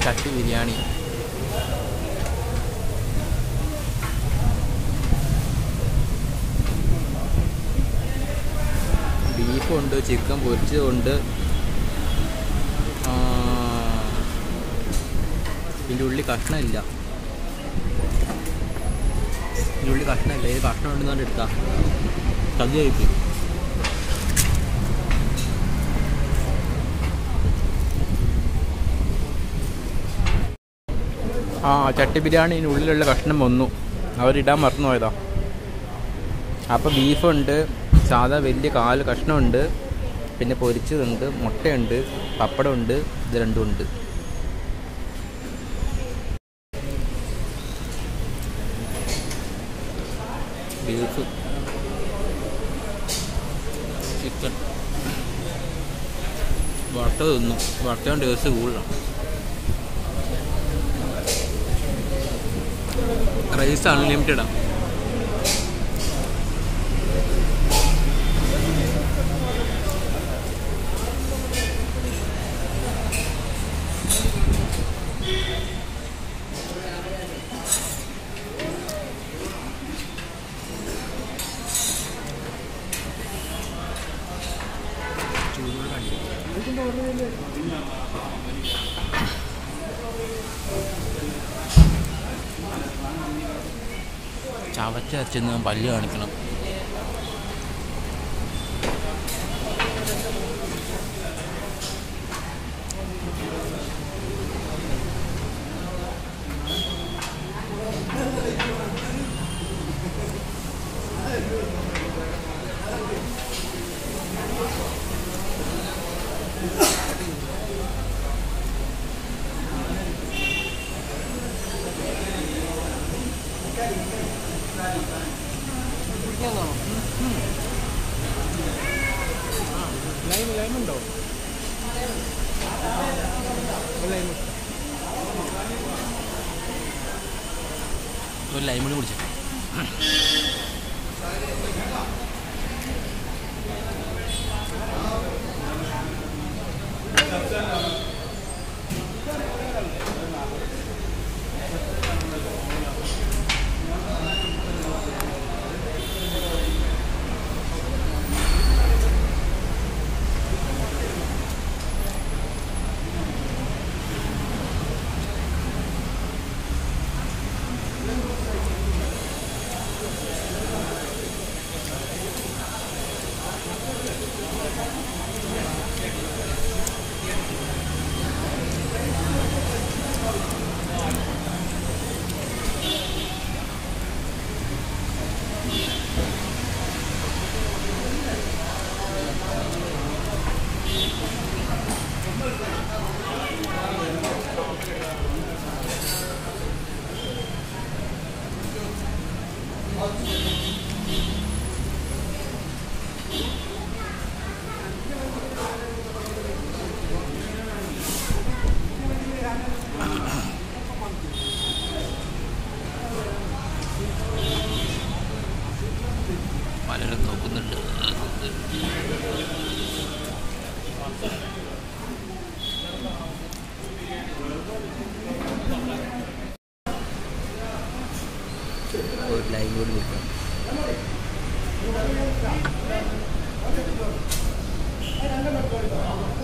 ചട്ടി ബിരിയാണി ബീഫുണ്ട് ചിക്കൻ പൊരിച്ചതുണ്ട് ആ, ഇതിൻ്റെ ഉള്ളിൽ കഷ്ണമില്ല ഇതിൻ്റെ ഉള്ളിൽ കഷ്ണമില്ല ഇത് കഷ്ണം ഉണ്ടെന്ന് പറഞ്ഞിട്ട് എടുത്താ സദ്യയായിപ്പോയി ആ ചട്ടി ബിരിയാണിൻ്റെ ഉള്ളിലുള്ള കഷ്ണം വന്നു അവരിടാൻ മറന്നു പോയതാ അപ്പോൾ ബീഫുണ്ട് സാധാ വലിയ കാല് കഷ്ണമുണ്ട് പിന്നെ പൊരിച്ചതുണ്ട് മുട്ടയുണ്ട് പപ്പടമുണ്ട് ഇത് രണ്ടും ഉണ്ട് ബീഫ് ചിക്കൻ വട്ട തിന്നു വട്ടയും ടേസ്റ്റ് കൂടുതലാണ് റൈസ് അൺലിമിറ്റഡാണ് ചവച്ച അച്ഛന്ന് പല്ല് കാണിക്കണം ലൈം ലൈം ഉണ്ടോ ലൈം ഒരു ലൈം കൂടി കുടിച്ചു പലരും നോക്കുന്നുണ്ട് ഒരു ലൈൻ കൂടി നിൽക്കാം ആ